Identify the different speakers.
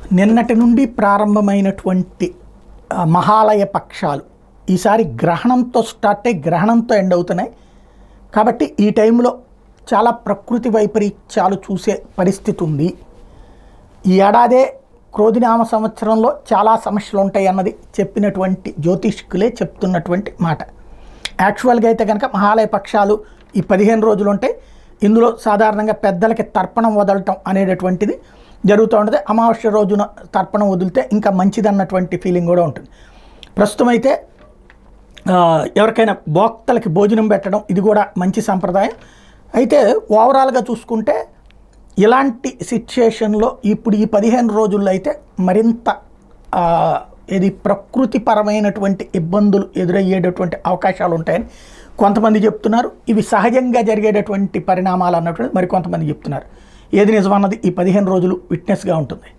Speaker 1: నిన్నటి నుండి ప్రారంభమైనటువంటి ఆ, మహాలయ పక్షాలు ఈసారి గ్రహణంతో స్టార్ట్ అయ్యి గ్రహణంతో ఎండ్ అవుతున్నాయి కాబట్టి ఈ టైంలో చాలా ప్రకృతి వైపరీత్యాలు చూసే పరిస్థితి ఉంది ఈ ఏడాదే క్రోధినామ సంవత్సరంలో చాలా సమస్యలు ఉంటాయి అన్నది చెప్పినటువంటి జ్యోతిష్కులే చెప్తున్నటువంటి మాట యాక్చువల్గా అయితే కనుక మహాలయ పక్షాలు ఈ పదిహేను రోజులు ఉంటాయి ఇందులో సాధారణంగా పెద్దలకి తర్పణం వదలటం అనేటటువంటిది జరుగుతూ ఉంటుంది అమావాస్య రోజున తర్పణం వదిలితే ఇంకా మంచిది అన్నటువంటి ఫీలింగ్ కూడా ఉంటుంది ప్రస్తుతం అయితే ఆ, ఎవరికైనా భోక్తలకి భోజనం పెట్టడం ఇది కూడా మంచి సాంప్రదాయం అయితే ఓవరాల్గా చూసుకుంటే ఇలాంటి సిచ్యుయేషన్లో ఇప్పుడు ఈ పదిహేను రోజుల్లో అయితే మరింత ఆ, ఇది ప్రకృతిపరమైనటువంటి ఇబ్బందులు ఎదురయ్యేటటువంటి అవకాశాలు ఉంటాయని కొంతమంది చెప్తున్నారు ఇవి సహజంగా జరిగేటటువంటి పరిణామాలు అన్నటువంటి మరి కొంతమంది చెప్తున్నారు ఏది నిజమన్నది ఈ పదిహేను రోజులు విట్నెస్గా ఉంటుంది